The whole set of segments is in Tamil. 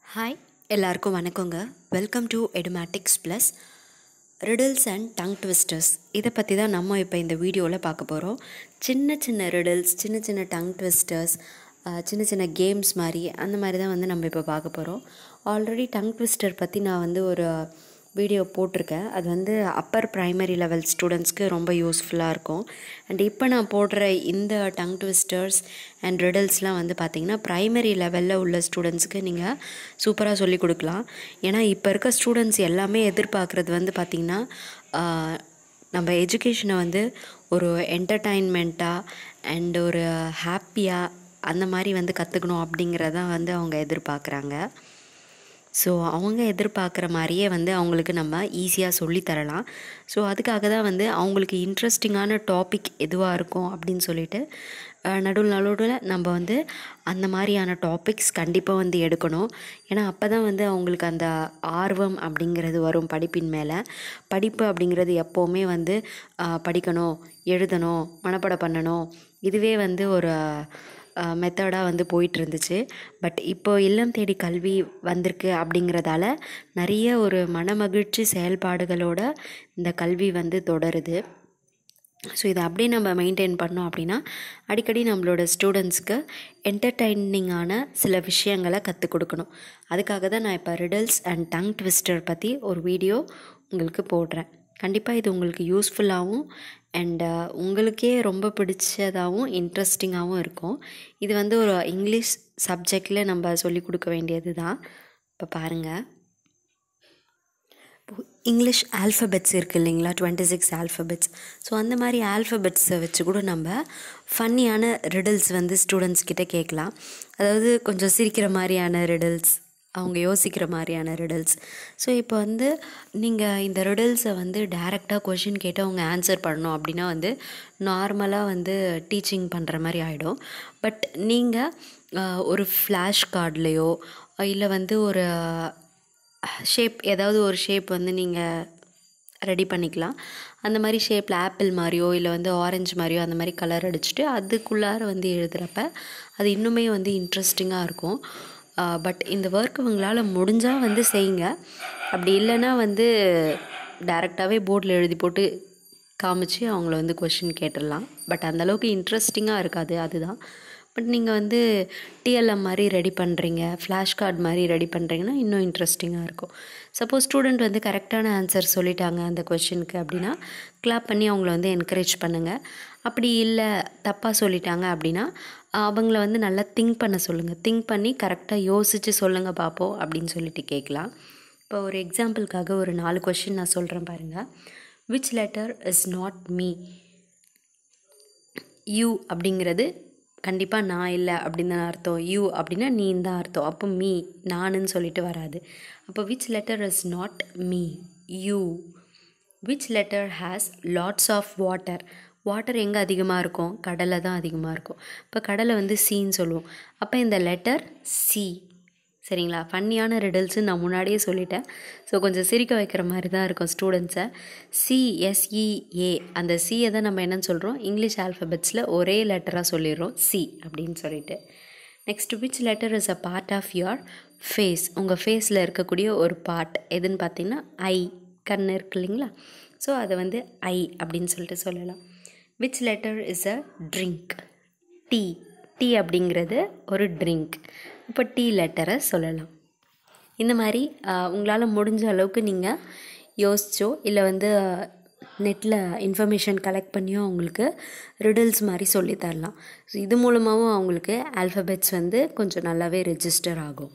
ஹாய் எல்லாருக்கும் வணக்கங்க welcome to Edumatics plus riddles and tongue twisters இதை பற்றி தான் நம்ம இப்போ இந்த வீடியோவில் பார்க்க போகிறோம் சின்ன சின்ன ரிடில்ஸ் சின்ன சின்ன டங் ட்விஸ்டர்ஸ் சின்ன சின்ன கேம்ஸ் மாதிரி அந்த மாதிரி தான் வந்து நம்ம இப்போ பார்க்க போகிறோம் ஆல்ரெடி டங் ட்விஸ்டர் பற்றி நான் வந்து ஒரு வீடியோ போட்டிருக்கேன் அது வந்து அப்பர் ப்ரைமரி லெவல் ஸ்டூடெண்ட்ஸ்க்கு ரொம்ப யூஸ்ஃபுல்லாக இருக்கும் அண்ட் இப்போ நான் போடுற இந்த டங் ட்விஸ்டர்ஸ் அண்ட் ரிடல்ஸ்லாம் வந்து பார்த்திங்கன்னா ப்ரைமரி லெவலில் உள்ள ஸ்டூடெண்ட்ஸ்க்கு நீங்கள் சூப்பராக சொல்லிக் கொடுக்கலாம் ஏன்னா இப்போ இருக்க ஸ்டூடெண்ட்ஸ் எல்லாமே எதிர்பார்க்குறது வந்து பார்த்திங்கன்னா ஆஹ், நம்ம எஜுகேஷனை வந்து ஒரு என்டர்டைன்மெண்ட்டாக அண்ட் ஒரு ஹாப்பியாக அந்த மாதிரி வந்து கற்றுக்கணும் அப்படிங்கிறதான் வந்து அவங்க எதிர்பார்க்குறாங்க ஸோ அவங்க எதிர்பார்க்குற மாதிரியே வந்து அவங்களுக்கு நம்ம ஈஸியாக சொல்லி தரலாம் ஸோ அதுக்காக தான் வந்து அவங்களுக்கு இன்ட்ரெஸ்டிங்கான டாபிக் எதுவாக இருக்கும் அப்படின்னு சொல்லிட்டு நடுவில் நடுவில் நம்ம வந்து அந்த மாதிரியான டாபிக்ஸ் கண்டிப்பாக வந்து எடுக்கணும் ஏன்னா அப்போ தான் வந்து அவங்களுக்கு அந்த ஆர்வம் அப்படிங்கிறது வரும் படிப்பின் மேலே படிப்பு அப்படிங்கிறது எப்போவுமே வந்து ஆஹ், படிக்கணும் எழுதணும் மனப்பாடம் பண்ணணும் இதுவே வந்து ஒரு மெத்தடாக வந்து போயிட்டு இருந்துச்சு பட் இப்போ இல்லம் தேடி கல்வி வந்திருக்கு அப்படிங்கிறதால நிறைய ஒரு மனமகிழ்ச்சி செயல்பாடுகளோட இந்த கல்வி வந்து தொடருது ஸோ இதை அப்படியே நம்ம மெயின்டைன் பண்ணோம் அப்படின்னா அடிக்கடி நம்மளோட ஸ்டூடெண்ட்ஸ்க்கு என்டர்டைனிங்கான சில விஷயங்களை கற்றுக் கொடுக்கணும் அதுக்காக தான் நான் இப்போ ரிடல்ஸ் அண்ட் டங் ட்விஸ்டர் பற்றி ஒரு வீடியோ உங்களுக்கு போடுறேன் கண்டிப்பாக இது உங்களுக்கு யூஸ்ஃபுல்லாகவும் அண்ட் உங்களுக்கே ரொம்ப பிடிச்சதாகவும் இன்ட்ரெஸ்டிங்காகவும் இருக்கும் இது வந்து ஒரு இங்கிலீஷ் சப்ஜெக்டில் நம்ம சொல்லிக் கொடுக்க வேண்டியது தான் இப்போ பாருங்கள் இப்போ இங்கிலீஷ் ஆல்ஃபபெட்ஸ் இருக்குது இல்லைங்களா டுவெண்ட்டி சிக்ஸ் ஆல்ஃபபெட்ஸ் ஸோ அந்த மாதிரி ஆல்ஃபபெட்ஸை வச்சு கூட நம்ம ஃபன்னியான ரிடல்ஸ் வந்து ஸ்டூடெண்ட்ஸ் கிட்ட கேட்கலாம் அதாவது கொஞ்சம் சிரிக்கிற மாதிரியான ரிடல்ஸ் அவங்க யோசிக்கிற மாதிரியான ரிடல்ஸ் ஸோ இப்போ வந்து நீங்கள் இந்த ரிடல்ஸை வந்து டைரெக்டாக கொஷின் கேட்டு அவங்க ஆன்சர் பண்ணணும் அப்படின்னா வந்து நார்மலாக வந்து டீச்சிங் பண்ணுற மாதிரி ஆகிடும் பட் நீங்கள் ஒரு ஃப்ளாஷ் கார்ட்லேயோ இல்லை வந்து ஒரு ஷேப் ஏதாவது ஒரு ஷேப் வந்து நீங்கள் ரெடி பண்ணிக்கலாம் அந்த மாதிரி ஷேப்பில் ஆப்பிள் மாதிரியோ இல்லை வந்து ஆரஞ்சு மாதிரியோ அந்த மாதிரி கலர் அடிச்சுட்டு அதுக்குள்ளார வந்து எழுதுகிறப்ப அது இன்னுமே வந்து இன்ட்ரெஸ்டிங்காக இருக்கும் பட் இந்த ஒர்க் உங்களால் முடிஞ்சால் வந்து செய்யுங்க அப்படி இல்லைன்னா வந்து டைரெக்டாகவே போர்டில் எழுதி போட்டு காமிச்சு அவங்கள வந்து கொஷின் கேட்டுடலாம் பட் அந்தளவுக்கு இன்ட்ரெஸ்டிங்காக இருக்காது அதுதான் பட் நீங்கள் வந்து டிஎல்எம் மாதிரி ரெடி பண்ணுறீங்க ஃப்ளாஷ் கார்டு மாதிரி ரெடி பண்ணுறீங்கன்னா இன்னும் இன்ட்ரெஸ்டிங்காக இருக்கும் சப்போஸ் ஸ்டூடெண்ட் வந்து கரெக்டான ஆன்சர் சொல்லிட்டாங்க அந்த கொஷினுக்கு அப்படின்னா கிளாப் பண்ணி அவங்கள வந்து என்கரேஜ் பண்ணுங்கள் அப்படி இல்லை தப்பாக சொல்லிட்டாங்க அப்படின்னா அவங்கள வந்து நல்லா திங்க் பண்ண சொல்லுங்கள் திங்க் பண்ணி கரெக்டாக யோசித்து சொல்லுங்கள் பார்ப்போம் அப்படின்னு சொல்லிட்டு கேட்கலாம் இப்போ ஒரு எக்ஸாம்பிளுக்காக ஒரு நாலு கொஷின் நான் சொல்கிறேன் பாருங்கள் which letter is not me you அப்படிங்கிறது கண்டிப்பாக நான் இல்லை அப்படின்னு தான் அர்த்தம் யூ அப்படின்னா நீன்னு தான் அர்த்தம் அப்போ மீ நானுன்னு சொல்லிட்டு வராது அப்போ which letter is not me you which letter has lots of water water எங்கே அதிகமாக இருக்கும் கடலில் தான் அதிகமாக இருக்கும் இப்போ கடலை வந்து சின்னு சொல்லுவோம் அப்போ இந்த லெட்டர் சி சரிங்களா ஃபன்னியான ரிடல்ஸு நான் முன்னாடியே சொல்லிட்டேன் ஸோ கொஞ்சம் சிரிக்க வைக்கிற மாதிரி தான் இருக்கும் ஸ்டூடெண்ட்ஸை சிஎஸ்இஏ அந்த சியை தான் நம்ம என்னன்னு சொல்கிறோம் இங்கிலீஷ் ஆல்ஃபபெட்ஸில் ஒரே லெட்டராக சொல்லிடுறோம் சி அப்படின்னு சொல்லிட்டு next which letter is a part of your face உங்கள் ஃபேஸில் இருக்கக்கூடிய ஒரு பார்ட் எதுன்னு பார்த்தீங்கன்னா ஐ கண் இருக்கு இல்லைங்களா ஸோ அதை வந்து ஐ அப்படின்னு சொல்லிட்டு சொல்லலாம் which letter is a drink T tea அப்படிங்கிறது ஒரு ட்ரிங்க் இப்போ டீ லெட்டரை சொல்லலாம் இந்த மாதிரி உங்களால் முடிஞ்ச அளவுக்கு நீங்கள் யோசிச்சோ இல்லை வந்து நெட்டில் இன்ஃபர்மேஷன் கலெக்ட் பண்ணியோ அவங்களுக்கு ரிடல்ஸ் மாதிரி சொல்லி தரலாம் ஸோ இது மூலமாகவும் அவங்களுக்கு ஆல்ஃபபெட்ஸ் வந்து கொஞ்சம் நல்லாவே ரெஜிஸ்டர் ஆகும்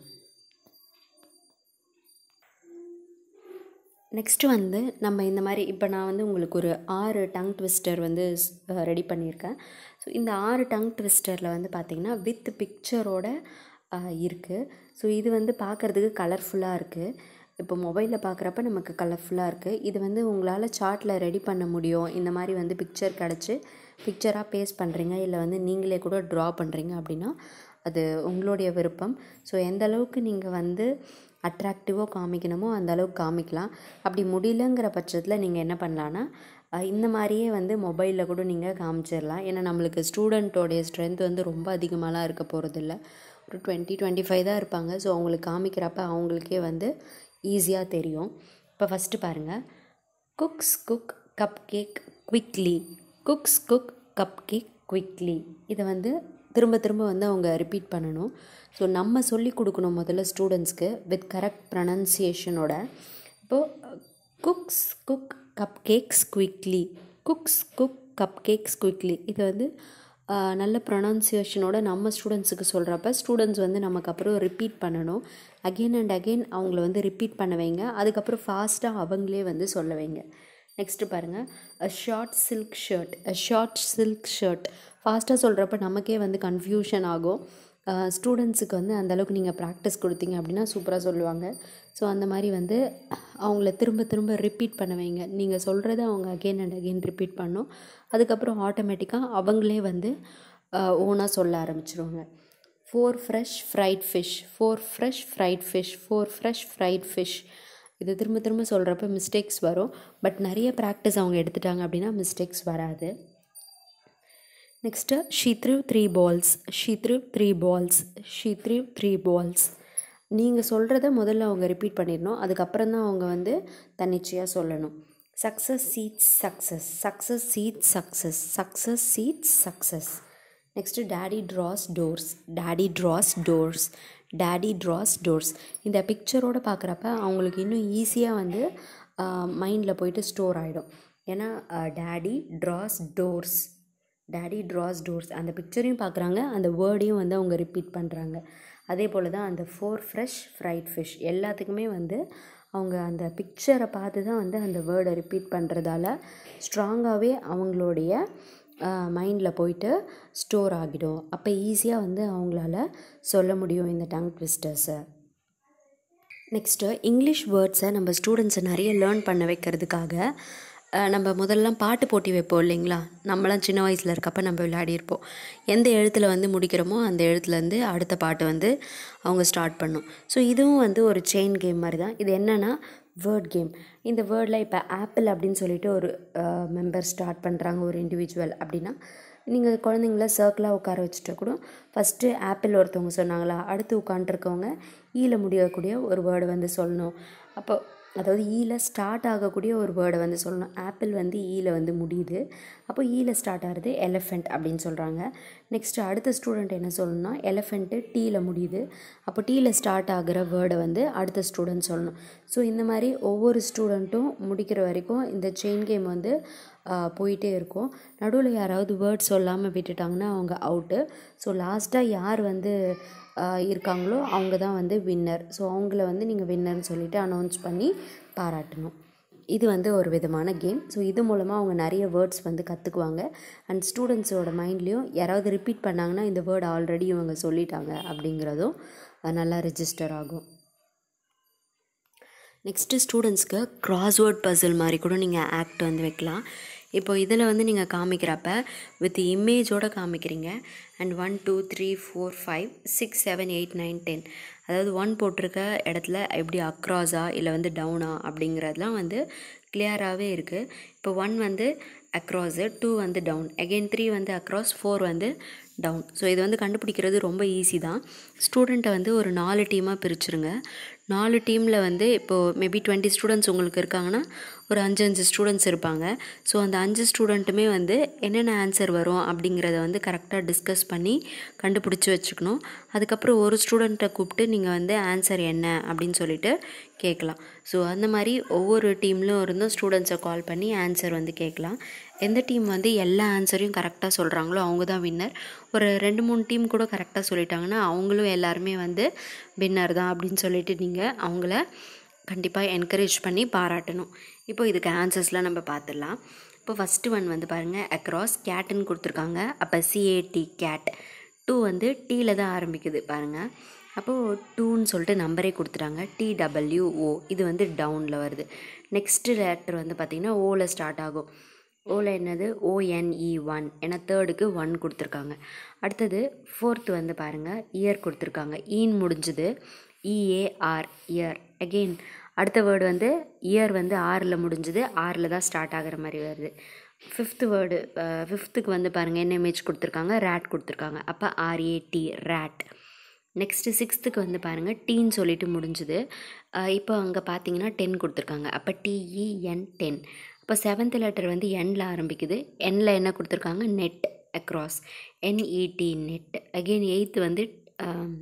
நெக்ஸ்ட்டு வந்து நம்ம இந்த மாதிரி இப்போ நான் வந்து உங்களுக்கு ஒரு ஆறு டங் ட்விஸ்டர் வந்து ரெடி பண்ணியிருக்கேன் ஸோ இந்த ஆறு டங் ட்விஸ்டரில் வந்து பார்த்திங்கன்னா வித் பிக்சரோட இருக்குது ஸோ இது வந்து பார்க்குறதுக்கு கலர்ஃபுல்லாக இருக்குது இப்போ மொபைலில் பார்க்குறப்ப நமக்கு கலர்ஃபுல்லாக இருக்குது இது வந்து உங்களால் சார்ட்டில் ரெடி பண்ண முடியும் இந்த மாதிரி வந்து பிக்சர் கிடச்சி பிக்சராக பேஸ்ட் பண்ணுறீங்க இல்லை வந்து நீங்களே கூட ட்ரா பண்ணுறீங்க அப்படின்னா அது உங்களுடைய விருப்பம் ஸோ எந்த அளவுக்கு நீங்கள் வந்து அட்ராக்டிவாக காமிக்கணுமோ அந்த அளவுக்கு காமிக்கலாம் அப்படி முடியலங்கிற பட்சத்தில் நீங்கள் என்ன பண்ணலான்னா அஹ் இந்த மாதிரியே வந்து மொபைலில் கூட நீங்கள் காமிச்சிடலாம் ஏன்னா நம்மளுக்கு ஸ்டூடெண்ட்டோடைய ஸ்ட்ரென்த் வந்து ரொம்ப அதிகமாகலாம் இருக்க போகிறதில்ல ஒரு டுவெண்ட்டி டுவெண்ட்டி ஃபைவ் தான் இருப்பாங்க ஸோ அவங்களுக்கு காமிக்கிறப்ப அவங்களுக்கே வந்து ஈஸியாக தெரியும் இப்போ ஃபஸ்ட்டு பாருங்கள் cooks cook cup cake quickly cooks cook cup cake quickly இதை வந்து திரும்ப திரும்ப வந்து அவங்க ரிப்பீட் பண்ணணும் ஸோ நம்ம சொல்லி கொடுக்கணும் முதல்ல ஸ்டூடெண்ட்ஸ்க்கு வித் கரெக்ட் ப்ரனன்சியேஷனோட இப்போது cooks cook cup cakes quickly cooks cook cup cakes quickly இது வந்து நல்ல ப்ரொனன்சியேஷனோட நம்ம ஸ்டூடெண்ட்ஸுக்கு சொல்கிறப்ப ஸ்டூடெண்ட்ஸ் வந்து நமக்கு அப்புறம் ரிப்பீட் பண்ணணும் அகெயின் அண்ட் அகெயின் அவங்கள வந்து ரிப்பீட் பண்ண வைங்க அதுக்கப்புறம் ஃபாஸ்ட்டாக அவங்களே வந்து சொல்ல வைங்க நெக்ஸ்ட்டு பாருங்கள் a short silk shirt a short silk shirt ஃபாஸ்ட்டாக சொல்கிறப்ப நமக்கே வந்து கன்ஃபியூஷன் ஆகும் ஸ்டூடெண்ட்ஸுக்கு வந்து அந்தளவுக்கு நீங்கள் ப்ராக்டிஸ் கொடுத்தீங்க அப்படின்னா சூப்பராக சொல்லுவாங்க ஸோ அந்த மாதிரி வந்து அவங்கள திரும்ப திரும்ப ரிப்பீட் பண்ண வைங்க நீங்கள் சொல்கிறத அவங்க அகெயின் அண்ட் அகெயின் ரிப்பீட் பண்ணும் அதுக்கப்புறம் ஆட்டோமேட்டிக்காக அவங்களே வந்து ஓனாக சொல்ல ஆரம்பிச்சிருவாங்க four fresh fried fish four fresh fried fish four fresh fried fish இது திரும்ப திரும்ப சொல்கிறப்ப மிஸ்டேக்ஸ் வரும் பட் நிறைய ப்ராக்டிஸ் அவங்க எடுத்துட்டாங்க அப்படின்னா மிஸ்டேக்ஸ் வராது next she three three balls she three three balls she three three balls நீங்கள் சொல்கிறத முதல்ல அவங்க ரிப்பீட் பண்ணிடணும் அதுக்கப்புறம் தான் அவங்க வந்து தன்னிச்சையாக சொல்லணும் success seats success success seats success success seats success next daddy draws doors daddy draws doors daddy draws doors இந்த பிக்சரோடு பார்க்குறப்ப அவங்களுக்கு இன்னும் ஈஸியாக வந்து மைண்டில் போயிட்டு ஸ்டோர் ஆகிடும் ஏன்னா daddy draws doors daddy draws doors அந்த பிக்சரையும் பார்க்குறாங்க அந்த வேர்டையும் வந்து அவங்க ரிப்பீட் பண்ணுறாங்க அதே போல் தான் அந்த ஃபோர் ஃப்ரெஷ் ஃப்ரைட் ஃபிஷ் எல்லாத்துக்குமே வந்து அவங்க அந்த பிக்சரை பார்த்து தான் வந்து அந்த வேர்டை ரிப்பீட் பண்ணுறதால ஸ்ட்ராங்காகவே அவங்களுடைய மைண்டில் போயிட்டு ஸ்டோர் ஆகிடும் அப்போ ஈஸியாக வந்து அவங்களால சொல்ல முடியும் இந்த டங் ட்விஸ்டர்ஸை நெக்ஸ்ட்டு இங்கிலீஷ் வேர்ட்ஸை நம்ம ஸ்டூடெண்ட்ஸை நிறைய லேர்ன் பண்ண வைக்கிறதுக்காக நம்ம முதல்லாம் பாட்டு போட்டி வைப்போம் இல்லைங்களா நம்மளாம் சின்ன வயசில் இருக்கப்போ நம்ம விளையாடியிருப்போம் எந்த எழுத்தில் வந்து முடிக்கிறோமோ அந்த எழுத்துலேருந்து அடுத்த பாட்டு வந்து அவங்க ஸ்டார்ட் பண்ணும் ஸோ இதுவும் வந்து ஒரு செயின் கேம் மாதிரி தான் இது என்னென்னா வேர்ட் கேம் இந்த வேர்டில் இப்போ ஆப்பிள் அப்படின்னு சொல்லிட்டு ஒரு மெம்பர் ஸ்டார்ட் பண்ணுறாங்க ஒரு இண்டிவிஜுவல் அப்படின்னா நீங்கள் குழந்தைங்கள சர்க்கிளாக உட்கார வச்சுட்டு கூட ஃபஸ்ட்டு ஆப்பிள் ஒருத்தவங்க சொன்னாங்களா அடுத்து உட்காண்ட்ருக்கவங்க ஈல முடியக்கூடிய ஒரு வேர்டு வந்து சொல்லணும் அப்போ அதாவது ஈல ஸ்டார்ட் ஆகக்கூடிய ஒரு வேர்டை வந்து சொல்லணும் ஆப்பிள் வந்து ஈல வந்து முடியுது அப்போ ஈல ஸ்டார்ட் ஆகிறது எலஃபெண்ட் அப்படின்னு சொல்கிறாங்க நெக்ஸ்ட்டு அடுத்த ஸ்டூடெண்ட் என்ன சொல்லணும்னா எலஃபெண்ட்டு டீயில் முடியுது அப்போ டீயில் ஸ்டார்ட் ஆகிற வேர்டை வந்து அடுத்த ஸ்டூடெண்ட் சொல்லணும் ஸோ இந்த மாதிரி ஒவ்வொரு ஸ்டூடெண்ட்டும் முடிக்கிற வரைக்கும் இந்த செயின் கேம் வந்து போயிட்டே இருக்கும் நடுவில் யாராவது வேர்ட் சொல்லாமல் விட்டுட்டாங்கன்னா அவங்க அவுட்டு ஸோ லாஸ்ட்டாக யார் வந்து இருக்காங்களோ அவங்க தான் வந்து வின்னர் ஸோ அவங்கள வந்து நீங்கள் வின்னர்னு சொல்லிவிட்டு அனௌன்ஸ் பண்ணி பாராட்டணும் இது வந்து ஒரு விதமான கேம் ஸோ இது மூலமாக அவங்க நிறைய வேர்ட்ஸ் வந்து கற்றுக்குவாங்க அண்ட் ஸ்டூடெண்ட்ஸோட மைண்ட்லேயும் யாராவது ரிப்பீட் பண்ணாங்கன்னா இந்த வேர்டு ஆல்ரெடி இவங்க சொல்லிட்டாங்க அப்படிங்கிறதும் நல்லா ரெஜிஸ்டர் ஆகும் நெக்ஸ்ட்டு ஸ்டூடெண்ட்ஸ்க்கு கிராஸ்வேர்ட் பசில் மாதிரி கூட நீங்கள் ஆக்ட் வந்து வைக்கலாம் இப்போ இதில் வந்து நீங்கள் காமிக்கிறப்ப வித் இமேஜோடு காமிக்கிறீங்க and one two three four five six seven eight nine ten அதாவது ஒன் போட்டிருக்க இடத்துல எப்படி அக்ராஸா இல்லை வந்து டவுனா அப்படிங்கிறதுலாம் வந்து கிளியராகவே இருக்குது இப்போ ஒன் வந்து அக்ராஸு டூ வந்து டவுன் அகெயின் த்ரீ வந்து அக்ராஸ் ஃபோர் வந்து டவுன் ஸோ இது வந்து கண்டுபிடிக்கிறது ரொம்ப ஈஸி தான் ஸ்டூடெண்ட்டை வந்து ஒரு நாலு டீமாக பிரிச்சுருங்க நாலு டீமில் வந்து இப்போது மேபி டுவெண்ட்டி ஸ்டூடெண்ட்ஸ் உங்களுக்கு இருக்காங்கன்னா ஒரு அஞ்சு அஞ்சு ஸ்டூடெண்ட்ஸ் இருப்பாங்க ஸோ அந்த அஞ்சு ஸ்டூடெண்ட்டுமே வந்து என்னென்ன ஆன்சர் வரும் அப்படிங்கிறத வந்து கரெக்டாக டிஸ்கஸ் பண்ணி கண்டுபிடிச்சி வச்சுக்கணும் அதுக்கப்புறம் ஒரு ஸ்டூடெண்ட்டை கூப்பிட்டு நீங்கள் வந்து ஆன்சர் என்ன அப்படின்னு சொல்லிட்டு கேட்கலாம் ஸோ அந்த மாதிரி ஒவ்வொரு டீம்லும் இருந்தும் ஸ்டூடெண்ட்ஸை கால் பண்ணி ஆன்சர் வந்து கேட்கலாம் எந்த டீம் வந்து எல்லா ஆன்சரையும் கரெக்டாக சொல்கிறாங்களோ அவங்க தான் வின்னர் ஒரு ரெண்டு மூணு டீம் கூட கரெக்டாக சொல்லிட்டாங்கன்னா அவங்களும் எல்லாருமே வந்து வின்னர் தான் அப்படின்னு சொல்லிட்டு நீங்கள் அவங்கள கண்டிப்பாக என்கரேஜ் பண்ணி பாராட்டணும் இப்போ இதுக்கு ஆன்சர்ஸ்லாம் நம்ம பார்த்துடலாம் இப்போ ஃபஸ்ட்டு ஒன் வந்து பாருங்கள் அக்ராஸ் கேட்டுன்னு கொடுத்துருக்காங்க அப்போ சிஏடி கேட் டூ வந்து டீயில் தான் ஆரம்பிக்குது பாருங்கள் அப்போது டூன்னு சொல்லிட்டு நம்பரே கொடுத்துட்டாங்க டிடபிள்யூஓ இது வந்து டவுனில் வருது நெக்ஸ்ட்டு லெட்டர் வந்து பார்த்திங்கன்னா ஓவில் ஸ்டார்ட் ஆகும் ஓவில் என்னது ஓஎன்இ ஒன் ஏன்னா தேர்டுக்கு ஒன் கொடுத்துருக்காங்க அடுத்தது ஃபோர்த்து வந்து பாருங்கள் இயர் கொடுத்துருக்காங்க ஈன் முடிஞ்சுது இஏஆர் இயர் அகெயின் அடுத்த வேர்டு வந்து இயர் வந்து ஆறில் முடிஞ்சுது ஆறில் தான் ஸ்டார்ட் ஆகிற மாதிரி வருது ஃபிஃப்த்து வேர்டு ஃபிஃப்த்துக்கு வந்து பாருங்கள் என்ன இமேஜ் கொடுத்துருக்காங்க ரேட் கொடுத்துருக்காங்க அப்போ ஆர்ஏடி ரேட் நெக்ஸ்ட்டு சிக்ஸ்த்துக்கு வந்து பாருங்கள் டீன்னு சொல்லிட்டு முடிஞ்சுது அஹ் இப்போ அங்கே பார்த்தீங்கன்னா டென் கொடுத்துருக்காங்க அப்போ டிஇஎன் டென் அப்போ செவன்த் லெட்டர் வந்து எண்ணில் ஆரம்பிக்குது எண்ணில் என்ன கொடுத்துருக்காங்க net across N E T net again eighth வந்து ஆம்,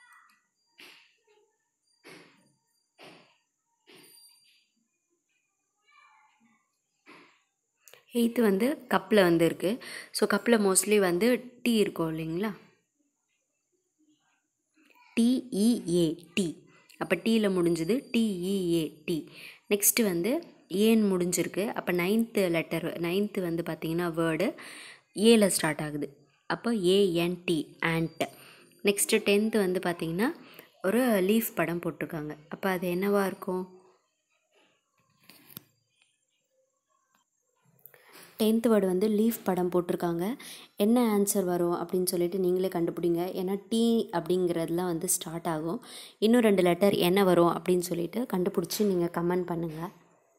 எயித்து வந்து கப்பில் வந்து இருக்குது ஸோ கப்பில் மோஸ்ட்லி வந்து டீ இருக்கும் இல்லைங்களா டிஇஏ டி அப்போ டீயில் முடிஞ்சது டிஇஏ டி நெக்ஸ்ட்டு வந்து ஏன் முடிஞ்சிருக்கு அப்போ நைன்த்து லெட்டர் நைன்த்து வந்து பார்த்திங்கன்னா வேர்டு ஏல ஸ்டார்ட் ஆகுது அப்போ ஏஎன்டி ஆண்ட் நெக்ஸ்ட்டு டென்த்து வந்து பார்த்திங்கன்னா ஒரு லீஃப் படம் போட்டிருக்காங்க அப்போ அது என்னவா இருக்கும் டென்த் வேர்டு வந்து லீஃப் படம் போட்டிருக்காங்க என்ன ஆன்சர் வரும் அப்படின்னு சொல்லிட்டு நீங்களே கண்டுபிடிங்க ஏன்னா டீ அப்படிங்கிறதுலாம் வந்து ஸ்டார்ட் ஆகும் இன்னும் ரெண்டு லெட்டர் என்ன வரும் அப்படின்னு சொல்லிட்டு கண்டுபிடிச்சி நீங்கள் கமெண்ட் பண்ணுங்கள்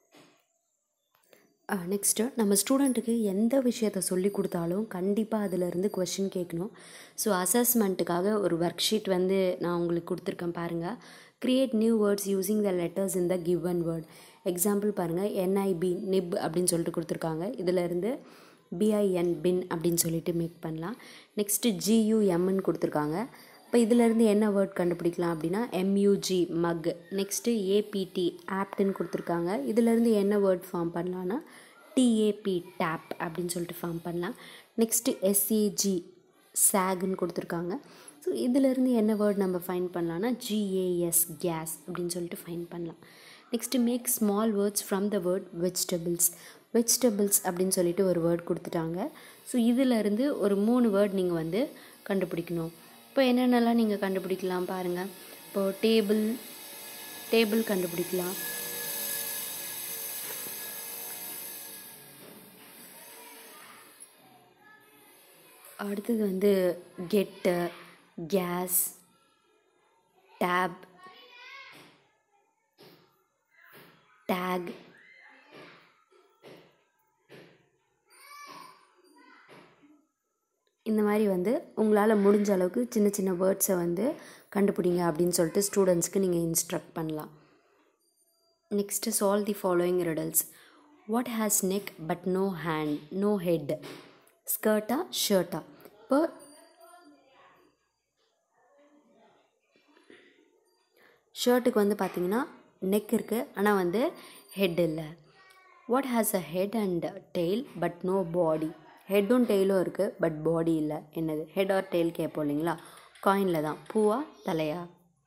நெக்ஸ்ட்டு நம்ம ஸ்டூடெண்ட்டுக்கு எந்த விஷயத்த சொல்லி கொடுத்தாலும் கண்டிப்பாக அதிலிருந்து கொஷின் கேட்கணும் ஸோ அசஸ்மெண்ட்டுக்காக ஒரு ஒர்க் ஷீட் வந்து நான் உங்களுக்கு கொடுத்துருக்கேன் பாருங்கள் create new words using the letters in the given word example பாருங்கள் என்ஐபி நிப் அப்படின்னு சொல்லிட்டு கொடுத்துருக்காங்க இதிலேருந்து பிஐஎன் பின் அப்படின்னு சொல்லிட்டு மேக் பண்ணலாம் நெக்ஸ்ட்டு ஜியூஎம்னு கொடுத்துருக்காங்க இப்போ இதிலேருந்து என்ன வேர்ட் கண்டுபிடிக்கலாம் அப்படின்னா எம்யூஜி மக் நெக்ஸ்ட்டு ஏபிடி ஆப்டுன்னு கொடுத்துருக்காங்க இதிலேருந்து என்ன வேர்ட் ஃபார்ம் பண்ணலான்னா டிஏபி டேப் அப்படின்னு சொல்லிட்டு ஃபார்ம் பண்ணலாம் நெக்ஸ்ட்டு எஸ்ஏஜி சாகுன்னு கொடுத்துருக்காங்க ஸோ இதிலேருந்து என்ன வேர்ட் நம்ம ஃபைன் பண்ணலான்னா ஜிஏஎஸ் கேஸ் அப்படின்னு சொல்லிட்டு ஃபைன் பண்ணலாம் next make small words from the word vegetables vegetables அப்படின்னு சொல்லிட்டு ஒரு வேர்ட் கொடுத்துட்டாங்க ஸோ இதிலேருந்து ஒரு மூணு வேர்ட் நீங்கள் வந்து கண்டுபிடிக்கணும் இப்போ என்னென்னலாம் நீங்கள் கண்டுபிடிக்கலாம் பாருங்கள் இப்போது டேபிள் டேபிள் கண்டுபிடிக்கலாம் அடுத்தது வந்து கெட்டு கேஸ் டேப் டேக் இந்த மாதிரி வந்து உங்களால் முடிஞ்ச அளவுக்கு சின்ன சின்ன வேர்ட்ஸை வந்து கண்டுபிடிங்க அப்படின்னு சொல்லிட்டு ஸ்டூடெண்ட்ஸ்க்கு நீங்கள் இன்ஸ்ட்ரக்ட் பண்ணலாம் next solve the following riddles what has neck but no hand no head ஸ்கர்ட்டா ஷர்ட்டா இப்போ ஷர்ட்டுக்கு வந்து பார்த்தீங்கன்னா நெக் இருக்குது ஆனால் வந்து ஹெட் இல்லை what has a head and tail but no body ஹெட்டும் டெய்லும் இருக்குது பட் பாடி இல்லை என்னது ஹெட் ஆர் டெய்ல் கேட்போம் இல்லைங்களா காயினில் தான் பூவா தலையா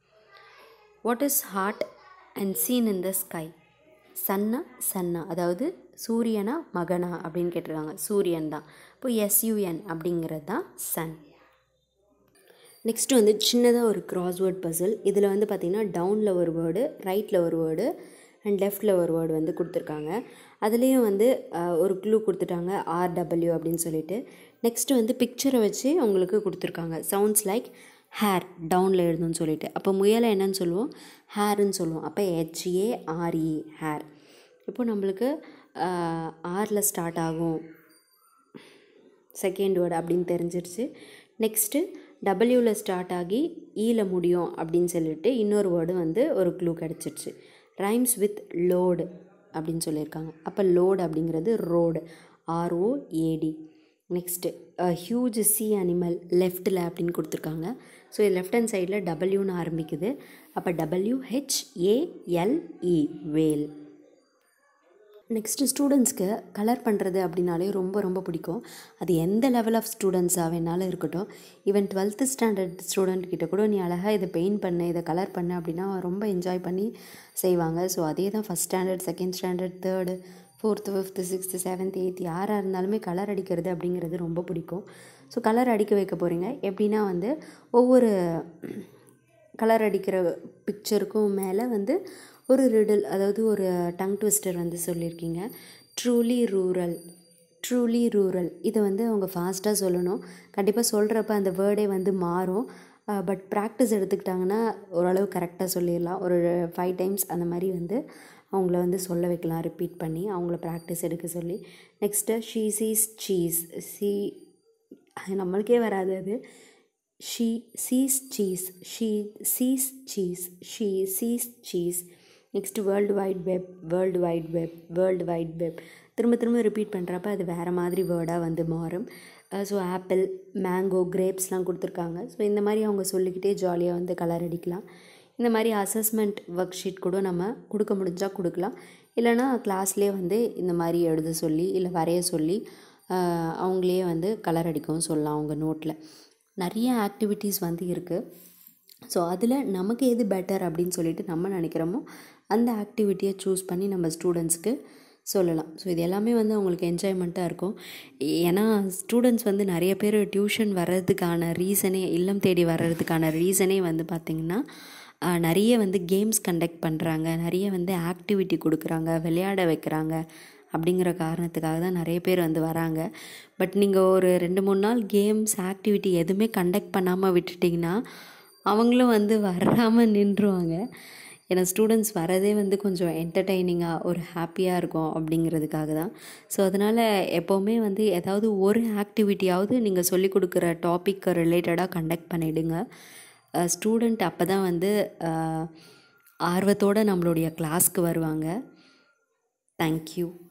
what is hard and seen in the sky சன்னா சன்னா அதாவது சூரியனா மகனா அப்படின்னு கேட்டிருக்காங்க சூரியன் தான் இப்போ எஸ்யூஎன் அப்படிங்கிறது தான் சன் நெக்ஸ்ட்டு வந்து சின்னதாக ஒரு கிராஸ்வேர்ட் பசில் இதில் வந்து பார்த்திங்கன்னா டவுனில் ஒரு வேர்டு ரைட்டில் ஒரு வேர்டு அண்ட் லெஃப்டில் ஒரு வேர்டு வந்து கொடுத்துருக்காங்க அதுலேயும் வந்து அஹ், ஒரு க்ளூ கொடுத்துட்டாங்க ஆர்டபிள்யூ அப்படின்னு சொல்லிட்டு நெக்ஸ்ட்டு வந்து பிக்சரை வச்சு உங்களுக்கு கொடுத்துருக்காங்க சவுண்ட்ஸ் லைக் ஹேர் டவுனில் எழுதுன்னு சொல்லிட்டு அப்போ முயலை என்னன்னு சொல்லுவோம் ஹேருன்னு சொல்லுவோம் அப்போ ஹெச்ஏ ஆர்இ ஹேர் இப்போ நம்மளுக்கு ஆரில் ஸ்டார்ட் ஆகும் செகண்ட் வேர்டு அப்படின்னு தெரிஞ்சிருச்சு நெக்ஸ்ட்டு டபிள்யூவில் ஸ்டார்ட் ஆகி ஈல முடியும் அப்படின்னு சொல்லிட்டு இன்னொரு வேர்டு வந்து ஒரு க்ளூ கிடச்சிருச்சு ரைம்ஸ் வித் லோடு அப்படின்னு சொல்லியிருக்காங்க அப்போ லோடு அப்படிங்கிறது road R O A D next huge sea animal லெஃப்ட்டில் அப்படின்னு கொடுத்துருக்காங்க ஸோ லெஃப்ட் ஹேண்ட் சைடில் டபிள்யூன்னு ஆரம்பிக்குது அப்போ டபிள்யூ ஹெச்ஏஎல்இ வேல் நெக்ஸ்ட்டு ஸ்டூடெண்ட்ஸ்க்கு கலர் பண்ணுறது அப்படின்னாலே ரொம்ப ரொம்ப பிடிக்கும் அது எந்த லெவல் ஆஃப் ஸ்டூடெண்ட்ஸாக வேணாலும் இருக்கட்டும் ஈவன் டுவெல்த்து ஸ்டாண்டர்ட் ஸ்டூடெண்ட் கிட்ட கூட நீ அழகாக இதை பெயிண்ட் பண்ணு இதை கலர் பண்ணு அப்படின்னா ரொம்ப என்ஜாய் பண்ணி செய்வாங்க ஸோ அதே தான் first standard second standard third fourth fifth sixth seventh eighth யாராக இருந்தாலுமே கலர் அடிக்கிறது அப்படிங்கிறது ரொம்ப பிடிக்கும் ஸோ கலர் அடிக்க வைக்க போகிறீங்க எப்படின்னா வந்து ஒவ்வொரு கலர் அடிக்கிற பிக்சருக்கும் மேலே வந்து ஒரு ரிடில் அதாவது ஒரு டங் ட்விஸ்டர் வந்து சொல்லியிருக்கீங்க ட்ரூலி ரூரல் ட்ரூலி ரூரல் இதை வந்து அவங்க ஃபாஸ்ட்டாக சொல்லணும் கண்டிப்பாக சொல்கிறப்ப அந்த வேர்டே வந்து மாறும் பட் ப்ராக்டிஸ் எடுத்துக்கிட்டாங்கன்னா ஓரளவு கரெக்டாக சொல்லிடலாம் ஒரு ஃபைவ் டைம்ஸ் அந்த மாதிரி வந்து அவங்கள வந்து சொல்ல வைக்கலாம் ரிப்பீட் பண்ணி அவங்கள ப்ராக்டிஸ் எடுக்க சொல்லி next she sees cheese she நம்மளுக்கே வராது அது she sees cheese she sees cheese she sees cheese next world wide web world wide web world wide web திரும்ப திரும்ப ரிப்பீட் பண்ணுறப்ப அது வேறு மாதிரி வேர்டாக வந்து மாறும் ஸோ ஆப்பிள் மேங்கோ கிரேப்ஸ்லாம் கொடுத்துருக்காங்க ஸோ இந்த மாதிரி அவங்க சொல்லிக்கிட்டே ஜாலியாக வந்து கலர் அடிக்கலாம் இந்த மாதிரி அசஸ்மெண்ட் ஒர்க் ஷீட் கூட நம்ம கொடுக்க முடிஞ்சால் கொடுக்கலாம் இல்லைனா கிளாஸ்லேயே வந்து இந்த மாதிரி எழுத சொல்லி இல்லை வரைய சொல்லி அவங்களே வந்து கலர் அடிக்கவும் சொல்லலாம் அவங்க நோட்டில் நிறைய ஆக்டிவிட்டீஸ் வந்து இருக்குது ஸோ அதில் நமக்கு எது பெட்டர் அப்படின்னு சொல்லிட்டு நம்ம நினைக்கிறோமோ அந்த ஆக்டிவிட்டியை சூஸ் பண்ணி நம்ம ஸ்டூடெண்ட்ஸ்க்கு சொல்லலாம் ஸோ இது எல்லாமே வந்து அவங்களுக்கு என்ஜாய்மெண்ட்டாக இருக்கும் ஏன்னா ஸ்டூடெண்ட்ஸ் வந்து நிறைய பேர் டியூஷன் வர்றதுக்கான ரீசனே இல்லம் தேடி வர்றதுக்கான ரீசனே வந்து பார்த்திங்கன்னா நிறைய வந்து கேம்ஸ் கண்டக்ட் பண்ணுறாங்க நிறைய வந்து ஆக்டிவிட்டி கொடுக்குறாங்க விளையாட வைக்கிறாங்க அப்படிங்கிற காரணத்துக்காக தான் நிறைய பேர் வந்து வராங்க பட் நீங்கள் ஒரு ரெண்டு மூணு நாள் கேம்ஸ் ஆக்டிவிட்டி எதுவுமே கண்டக்ட் பண்ணாமல் விட்டுட்டிங்கன்னா அவங்களும் வந்து வராமல் நின்றுவாங்க ஏன்னா ஸ்டூடெண்ட்ஸ் வரதே வந்து கொஞ்சம் என்டர்டெய்னிங்காக ஒரு ஹாப்பியாக இருக்கும் அப்படிங்கிறதுக்காக தான் ஸோ அதனால் எப்போவுமே வந்து ஏதாவது ஒரு ஆக்டிவிட்டியாவது நீங்கள் சொல்லிக் கொடுக்குற டாப்பிக்கு ரிலேட்டடாக கண்டக்ட் பண்ணிவிடுங்க ஸ்டூடெண்ட் அப்போ தான் வந்து ஆர்வத்தோடு நம்மளுடைய கிளாஸ்க்கு வருவாங்க தேங்க்யூ